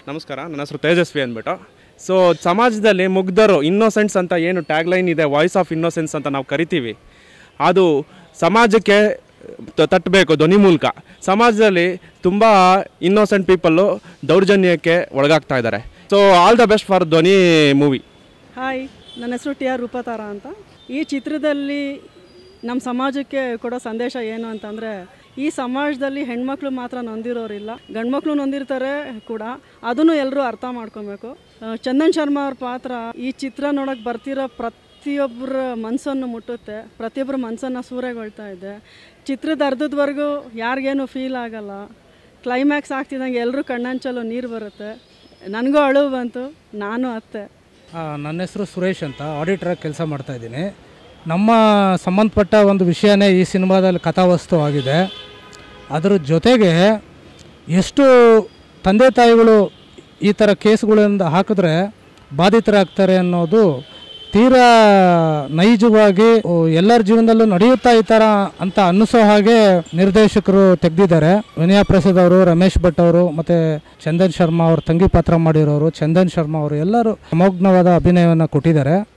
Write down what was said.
ನಮಸ್ಕಾರ ನನ್ನ ಹೆಸರು ತೇಜಸ್ವಿ ಅಂದ್ಬಿಟ್ಟು ಸೊ ಸಮಾಜದಲ್ಲಿ ಮುಗ್ಧರು ಇನ್ನೋಸೆನ್ಸ್ ಅಂತ ಏನು ಟ್ಯಾಗ್ಲೈನ್ ಇದೆ ವಾಯ್ಸ್ ಆಫ್ ಇನ್ನೋಸೆನ್ಸ್ ಅಂತ ನಾವು ಕರಿತೀವಿ ಅದು ಸಮಾಜಕ್ಕೆ ತ- ತಟ್ಟಬೇಕು ಧ್ವನಿ ಮೂಲಕ ಸಮಾಜದಲ್ಲಿ ತುಂಬ ಇನ್ನೋಸೆಂಟ್ ಪೀಪಲ್ಲು ದೌರ್ಜನ್ಯಕ್ಕೆ ಒಳಗಾಗ್ತಾ ಇದ್ದಾರೆ so all the best for Dhwani movie hi ನನ್ನ ಹೆಸರು ಟಿ ಆರ್ ರೂಪತಾರ ಅಂತ ಈ ಚಿತ್ರದಲ್ಲಿ ನಮ್ಮ ಸಮಾಜಕ್ಕೆ ಕೊಡೋ ಸಂದೇಶ ಏನು ಅಂತಂದರೆ ಈ ಸಮಾಜದಲ್ಲಿ ಹೆಣ್ಮಕ್ಳು ಮಾತ್ರ ನೊಂದಿರೋರಿಲ್ಲ ಗಂಡ್ಮಕ್ಳು ನೊಂದಿರ್ತಾರೆ ಕೂಡ ಅದನ್ನು ಎಲ್ಲರೂ ಅರ್ಥ ಮಾಡ್ಕೊಬೇಕು ಆ, ಚಂದನ್ ಶರ್ಮಾ ಅವ್ರ ಪಾತ್ರ ಈ ಚಿತ್ರ ನೋಡೋಕೆ ಬರ್ತಿರೋ ಪ್ರತಿಯೊಬ್ಬರ ಮನಸ್ಸನ್ನು ಮುಟ್ಟುತ್ತೆ ಪ್ರತಿಯೊಬ್ಬರ ಮನಸ್ಸನ್ನು ಸೂರೆಗೊಳ್ತಾ ಇದೆ ಚಿತ್ರದ ಅರ್ಧದವರೆಗೂ ಯಾರಿಗೇನು ಫೀಲ್ ಆಗಲ್ಲ ಕ್ಲೈಮ್ಯಾಕ್ಸ್ ಆಗ್ತಿದ್ದಂಗೆ ಎಲ್ಲರೂ ಕಣ್ಣಂಚಲು ನೀರು ಬರುತ್ತೆ ನನಗೂ ಅಳು ಬಂತು ನಾನು ಅತ್ತೆ ಆ, ನನ್ನ ಹೆಸರು ಸುರೇಶ್ ಅಂತ ಆಡಿಟ್ರಾಗಿ ಕೆಲಸ ಮಾಡ್ತಾ ಇದ್ದೀನಿ ನಮ್ಮ ಸಂಬಂಧಪಟ್ಟ ಒಂದು ವಿಷಯನೇ ಈ ಸಿನಿಮಾದಲ್ಲಿ ಕಥಾವಸ್ತು ಆಗಿದೆ ಅದರ ಜೊತೆಗೆ ಎಷ್ಟು ತಂದೆ ತಾಯಿಗಳು ಈ ಥರ ಕೇಸ್ಗಳಿಂದ ಹಾಕಿದ್ರೆ ಬಾಧಿತರಾಗ್ತಾರೆ ಅನ್ನೋದು ತೀರಾ ನೈಜವಾಗಿ ಓ, ಎಲ್ಲರ ಜೀವನದಲ್ಲೂ ನಡೆಯುತ್ತಾ ಈ ಥರ ಅಂತ ಅನ್ನಿಸೋ ಹಾಗೆ ನಿರ್ದೇಶಕರು ತೆಗೆದಿದ್ದಾರೆ ವಿನಯ ಪ್ರಸಾದ್ ಅವರು ರಮೇಶ್ ಭಟ್ ಅವರು ಮತ್ತು ಚಂದನ್ ಶರ್ಮಾ ಅವರು ತಂಗಿ ಪಾತ್ರ ಮಾಡಿರೋರು ಚಂದನ್ ಶರ್ಮಾ ಅವರು ಎಲ್ಲರೂ ಅಮೋಘ್ನವಾದ ಅಭಿನಯವನ್ನು ಕೊಟ್ಟಿದ್ದಾರೆ